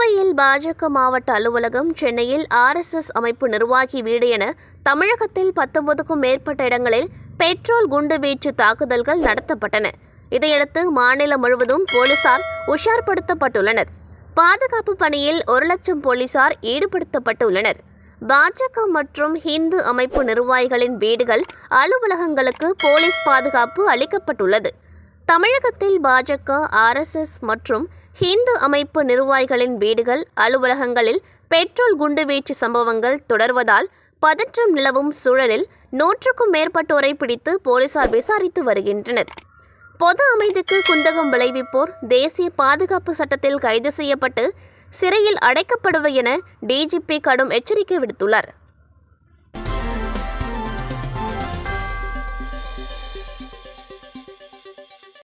கோவையில் பாஜக மாவட்ட அலுவலகம் சென்னையில் ஆர்எஸ்எஸ் அமைப்பு நிர்வாகி வீடு என தமிழகத்தில் பத்தொன்பதுக்கும் மேற்பட்ட இடங்களில் பெட்ரோல் குண்டுவீச்சு தாக்குதல்கள் நடத்தப்பட்டன இதையடுத்து மாநிலம் முழுவதும் போலீசார் உஷார்படுத்தப்பட்டுள்ளனர் பாதுகாப்பு பணியில் ஒரு லட்சம் போலீசார் ஈடுபடுத்தப்பட்டுள்ளனர் பாஜக மற்றும் ஹிந்து அமைப்பு நிர்வாகிகளின் வீடுகள் அலுவலகங்களுக்கு போலீஸ் பாதுகாப்பு அளிக்கப்பட்டுள்ளது தமிழகத்தில் பாஜக ஆர்எஸ்எஸ் மற்றும் ஹிந்து அமைப்பு நிர்வாகிகளின் வீடுகள் அலுவலகங்களில் பெட்ரோல் குண்டுவீச்சு சம்பவங்கள் தொடர்வதால் பதற்றம் நிலவும் சூழலில் நூற்றுக்கும் மேற்பட்டோரை பிடித்து போலீசார் விசாரித்து வருகின்றனர் பொது அமைதிக்கு குந்தகம் விளைவிப்போர் தேசிய பாதுகாப்பு சட்டத்தில் கைது செய்யப்பட்டு சிறையில் அடைக்கப்படுவர் என டிஜிபி கடும் எச்சரிக்கை விடுத்துள்ளார்